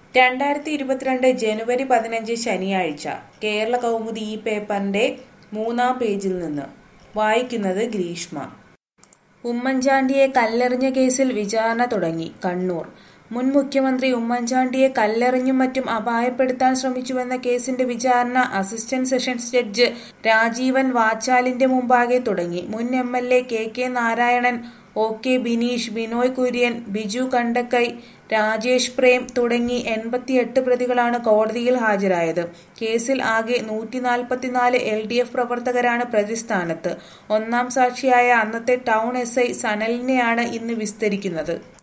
രണ്ടായിരത്തി ഇരുപത്തിരണ്ട് ജനുവരി പതിനഞ്ച് ശനിയാഴ്ച കേരള കൗമുദി ഈ പേപ്പറിന്റെ മൂന്നാം പേജിൽ നിന്ന് വായിക്കുന്നത് ഗ്രീഷ്മ ഉമ്മൻചാണ്ടിയെ കല്ലെറിഞ്ഞ കേസിൽ വിചാരണ തുടങ്ങി കണ്ണൂർ മുൻ മുഖ്യമന്ത്രി ഉമ്മൻചാണ്ടിയെ കല്ലെറിഞ്ഞും മറ്റും അപായപ്പെടുത്താൻ ശ്രമിച്ചുവെന്ന കേസിന്റെ വിചാരണ അസിസ്റ്റന്റ് സെഷൻസ് ജഡ്ജ് രാജീവൻ വാച്ചാലിന്റെ മുമ്പാകെ തുടങ്ങി മുൻ M L A K K Narayanan O K Bineesh Binoy Kurian Biju Kandakkai Rajesh Prem തുടങ്ങി എൺപത്തിയെട്ട് പ്രതികളാണ് കോടതിയിൽ ഹാജരായത് കേസിൽ ആകെ നൂറ്റി നാൽപ്പത്തിനാല് എൽ ഡി എഫ് പ്രവർത്തകരാണ് പ്രതിസ്ഥാനത്ത് ഒന്നാം സാക്ഷിയായ അന്നത്തെ ടൗൺ എസ് ഐ സനലിനെയാണ് ഇന്ന് വിസ്തരിക്കുന്നത്